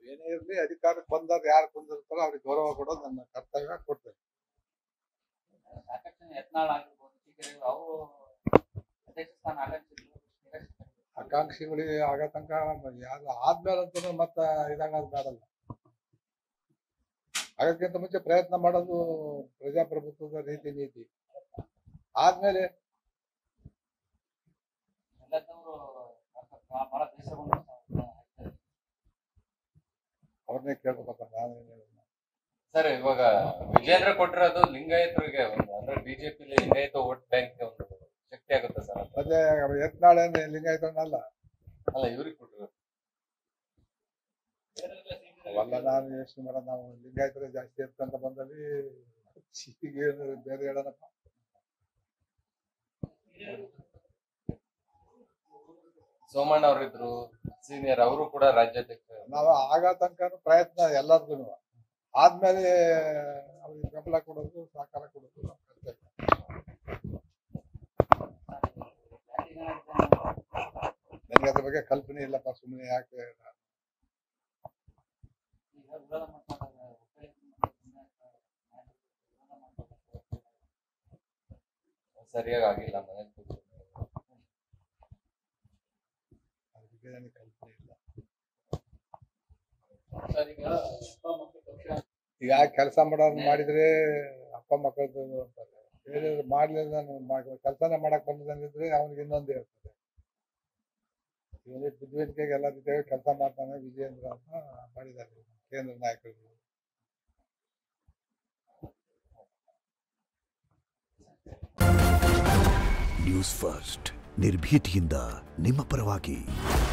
ಏನೇ ಇರಲಿ ಅಧಿಕಾರಕ್ಕೆ ಬಂದವ್ರು ಯಾರು ಬಂದಿರ್ತಾರೋ ಅವ್ರಿಗೆ ಗೌರವ ಕೊಡೋದು ನನ್ನ ಕರ್ತವ್ಯ ಕೊಡ್ತೇನೆ ಸಾಕಷ್ಟು ಜನ ಯತ್ನಾಳ್ ಆಗಿರ್ಬೋದು ಹೀಗೆ ಅವರು ಅಧ್ಯಕ್ಷ ಸ್ಥಾನ ಆಕಾಂಕ್ಷಿಗಳು ನಿರಾಶ್ರಿತರು. ಆಕಾಂಕ್ಷಿಗಳಿಗೆ ಆಗೋ ತನಕ ಯಾರು ಆದ್ಮೇಲೆ ಅಂತ ಮತ್ತ ಇದಾಗೋದು ಬೇಡಲ್ಲ ಆಗಕ್ಕಿಂತ ಮುಂಚೆ ಪ್ರಯತ್ನ ಮಾಡೋದು ಪ್ರಜಾಪ್ರಭುತ್ವದ ರೀತಿ ನೀತಿ ಆದ್ಮೇಲೆ ಎಲ್ಲದವರು ಬಹಳ ದೇಶವನ್ನು ಅವ್ರನ್ನೇ ಕೇಳ್ಬೇಕಪ್ಪ ನಾನೇನ್ ಹೇಳೋದು. ಸರ್ ಇವಾಗ ವಿಜೇಂದ್ರ ಕೊಟ್ಟಿರೋದು ಲಿಂಗಾಯತರಿಗೆ ಒಂದು ಅಂದ್ರೆ ಬಿಜೆಪಿ ಲಿಂಗಾಯತ ವೋಟ್ ಬ್ಯಾಂಕ್ ಒಂದು ಶಕ್ತಿ ಆಗುತ್ತೆ ಸರ್ ಅಂತ ಮತ್ತೆ ಯತ್ನಾಳೇನು ಲಿಂಗಾಯತನಲ್ಲ ಅಲ್ಲ ಇವ್ರಿಗೆ ಕೊಟ್ಟಿರೋದು ಅವೆಲ್ಲ ನಾನು ಯೋಚನೆ ಮಾಡೋದು ನಾವು ಲಿಂಗಾಯತರೇ ಜಾಸ್ತಿ ಇರ್ತಂತ ಬಂದಲ್ಲಿ ಈಗ ಏನು ಬೇರೆ ಹೇಳೋಣಪ್ಪ ಸೋಮಣ್ಣ ಅವರಿದ್ರು ಸೀನಿಯರ್ ಅವರು ಕೂಡ ರಾಜ್ಯಾಧ್ಯಕ್ಷ ನಾವು ಆಗ ತನಕ ಪ್ರಯತ್ನ ಎಲ್ಲರಿಗೂ ಆದ್ಮೇಲೆ ಅವ್ರಿಗೆ ಬೆಂಬಲ ಕೊಡೋದು ಸಹಕಾರ ಕೊಡೋದು ನಮ್ಮ ಕರ್ತವ್ಯ ನನಗೆ ಅದ್ರ ಬಗ್ಗೆ ಕಲ್ಪನೆ ಇಲ್ಲಪ್ಪ ಸುಮ್ಮನೆ ಯಾಕೆ ಈಗ ವಿರೋಧ ಮಾಡ್ಕೊಂಡಾಗ ಸರಿಯಾಗಿ ಆಗಿಲ್ಲ ಮನೇಲಿ ಕೂತು. ಅದ್ರ ಬಗ್ಗೆ ನನಗೆ ಕಲ್ಪನೆ ಇಲ್ಲ ಸರ್ ಈಗ ಅಪ್ಪ ಮಕ್ಕಳು ಪಕ್ಷ ಈಗ ಕೆಲಸ ಮಾಡೋದು ಮಾಡಿದ್ರೆ ಅಪ್ಪ ಮಕ್ಕಳದ್ದು ಅಂತಾರೆ ಬೇರೆ ಮಾಡ್ಲಿಲ್ಲ ನಾನು ಕೆಲಸನೇ ಮಾಡಕ್ ಬಂದಿದ್ರೆ ಅವನಿಗೆ ಇನ್ನೊಂದು ಇರ್ತದೆ ಇವನಿಗೆ ಬುದ್ಧಿವಂತಿಕೆಗೆ ಎಲ್ಲ ರೀತಿಯಾಗಿ ಕೆಲಸ ಮಾಡ್ತಾನೆ ವಿಜಯೇಂದ್ರ ಅಂತ ಮಾಡಿದ್ದಾರೆ ಕೇಂದ್ರ ನಾಯಕರು ನ್ಯೂಸ್ ಫಸ್ಟ್ ನಿರ್ಭೀತಿಯಿಂದ ನಿಮ್ಮ ಪರವಾಗಿ